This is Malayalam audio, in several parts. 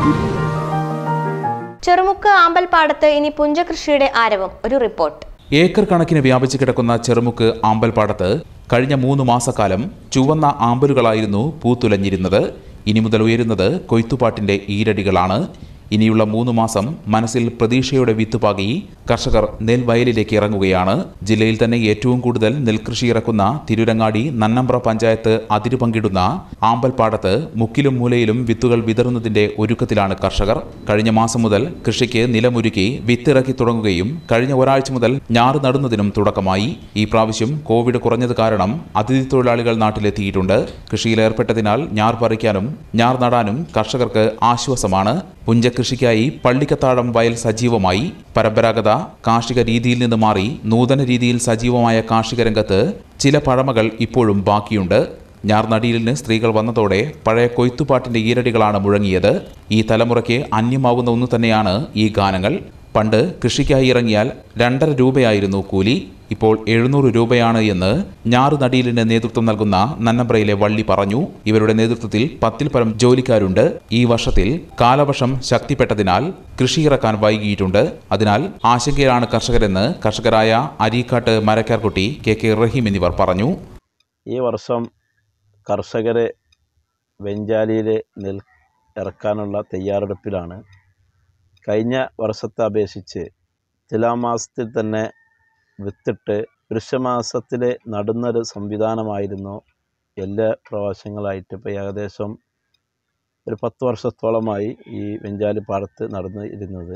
ചെറുമുക്ക് ആമ്പൽപ്പാടത്ത് ഇനി പുഞ്ചകൃഷിയുടെ ആരവം ഒരു റിപ്പോർട്ട് ഏക്കർ കണക്കിന് വ്യാപിച്ചു കിടക്കുന്ന ചെറുമുക്ക് ആമ്പൽപ്പാടത്ത് കഴിഞ്ഞ മൂന്ന് മാസക്കാലം ചുവന്ന ആമ്പലുകളായിരുന്നു പൂത്തുലഞ്ഞിരുന്നത് ഇനി മുതൽ ഉയരുന്നത് കൊയ്ത്തുപാട്ടിന്റെ ഈരടികളാണ് ഇനിയുള്ള മൂന്ന് മാസം മനസ്സിൽ പ്രതീക്ഷയുടെ വിത്ത് പാകി കർഷകർ നെൽവയലിലേക്ക് ഇറങ്ങുകയാണ് ജില്ലയിൽ തന്നെ ഏറ്റവും കൂടുതൽ നെൽകൃഷി ഇറക്കുന്ന തിരുരങ്ങാടി നന്നമ്പ്ര പഞ്ചായത്ത് അതിരു പങ്കിടുന്ന ആമ്പൽപ്പാടത്ത് മുക്കിലും മൂലയിലും വിത്തുകൾ വിതറുന്നതിന്റെ ഒരുക്കത്തിലാണ് കർഷകർ കഴിഞ്ഞ മാസം മുതൽ കൃഷിക്ക് നിലമൊരുക്കി വിത്തിറക്കി തുടങ്ങുകയും കഴിഞ്ഞ ഒരാഴ്ച മുതൽ ഞാറ് നടുന്നതിനും തുടക്കമായി ഈ പ്രാവശ്യം കോവിഡ് കുറഞ്ഞത് കാരണം അതിഥി തൊഴിലാളികൾ നാട്ടിലെത്തിയിട്ടുണ്ട് കൃഷിയിലേർപ്പെട്ടതിനാൽ ഞാർ പറിക്കാനും ഞാർ നടാനും കർഷകർക്ക് ആശ്വാസമാണ് പുഞ്ചകൃഷിക്കായി പള്ളിക്കത്താഴം വയൽ സജീവമായി പരമ്പരാഗത കാർഷിക രീതിയിൽ നിന്ന് മാറി നൂതന രീതിയിൽ സജീവമായ കാർഷിക രംഗത്ത് ചില പഴമകൾ ഇപ്പോഴും ബാക്കിയുണ്ട് ഞാർനടിയിലിന് സ്ത്രീകൾ വന്നതോടെ പഴയ കൊയ്ത്തുപാട്ടിന്റെ ഈരടികളാണ് മുഴങ്ങിയത് ഈ തലമുറയ്ക്ക് അന്യമാവുന്ന ഒന്ന് തന്നെയാണ് ഈ ഗാനങ്ങൾ പണ്ട് കൃഷിക്കായി ഇറങ്ങിയാൽ രണ്ടര രൂപയായിരുന്നു കൂലി ഇപ്പോൾ എഴുന്നൂറ് രൂപയാണ് എന്ന് ഞാറ് നടീലിന് നേതൃത്വം നൽകുന്ന നന്നമ്പ്രയിലെ വള്ളി പറഞ്ഞു ഇവരുടെ നേതൃത്വത്തിൽ പത്തിൽ പരം ജോലിക്കാരുണ്ട് ഈ വർഷത്തിൽ കാലവർഷം ശക്തിപ്പെട്ടതിനാൽ കൃഷി ഇറക്കാൻ വൈകിയിട്ടുണ്ട് അതിനാൽ ആശങ്കയിലാണ് കർഷകരെന്ന് കർഷകരായ അരീക്കാട്ട് മരക്കാർകുട്ടി കെ കെ റഹീം എന്നിവർ പറഞ്ഞു ഈ വർഷം കർഷകരെ വെഞ്ചാലിയിൽ നെൽ ഇറക്കാനുള്ള തയ്യാറെടുപ്പിലാണ് കഴിഞ്ഞ വർഷത്തെ അപേക്ഷിച്ച് തുലാമാസത്തിൽ തന്നെ വിത്തിട്ട് വൃക്ഷമാസത്തിൽ നടുന്നൊരു സംവിധാനമായിരുന്നു എല്ലാ പ്രാവശ്യങ്ങളായിട്ട് ഇപ്പോൾ ഏകദേശം ഒരു പത്ത് വർഷത്തോളമായി ഈ വെഞ്ചാലി പാടത്ത് നടന്നു ഇരുന്നത്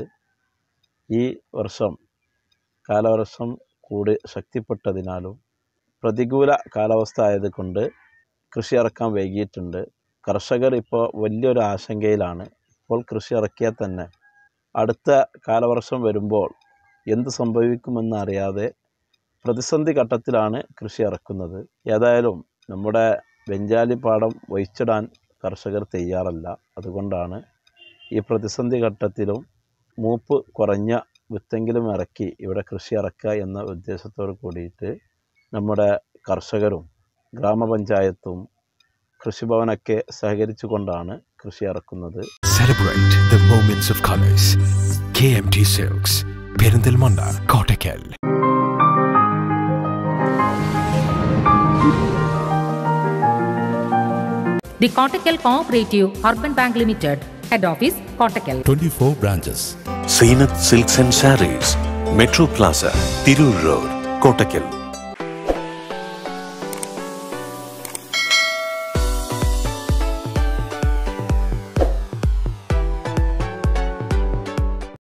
ഈ വർഷം കാലവർഷം കൂടി ശക്തിപ്പെട്ടതിനാലും പ്രതികൂല കാലാവസ്ഥ ആയതുകൊണ്ട് കൃഷി ഇറക്കാൻ വൈകിയിട്ടുണ്ട് കർഷകർ ഇപ്പോൾ വലിയൊരു ആശങ്കയിലാണ് ഇപ്പോൾ കൃഷി ഇറക്കിയാൽ തന്നെ അടുത്ത കാലവർഷം വരുമ്പോൾ എന്ത് സംഭവിക്കുമെന്ന് അറിയാതെ പ്രതിസന്ധി ഘട്ടത്തിലാണ് കൃഷി ഇറക്കുന്നത് ഏതായാലും നമ്മുടെ വെഞ്ചാലി പാടം ഒഴിച്ചിടാൻ കർഷകർ തയ്യാറല്ല അതുകൊണ്ടാണ് ഈ പ്രതിസന്ധി ഘട്ടത്തിലും മൂപ്പ് കുറഞ്ഞ വിത്തെങ്കിലും ഇറക്കി ഇവിടെ കൃഷി ഇറക്കുക എന്ന ഉദ്ദേശത്തോട് കൂടിയിട്ട് നമ്മുടെ കർഷകരും ഗ്രാമപഞ്ചായത്തും കൃഷിഭവനൊക്കെ സഹകരിച്ചു കൊണ്ടാണ് കൃഷി ഇറക്കുന്നത് Celebrate the moments of colors. KMT Silks, Perindalmanda, Kottakkal. The Kottakkal Cooperative Urban Bank Limited, Head Office, Kottakkal. 24 branches. Seenat Silks and Sarees, Metro Plaza, Tirur Road, Kottakkal.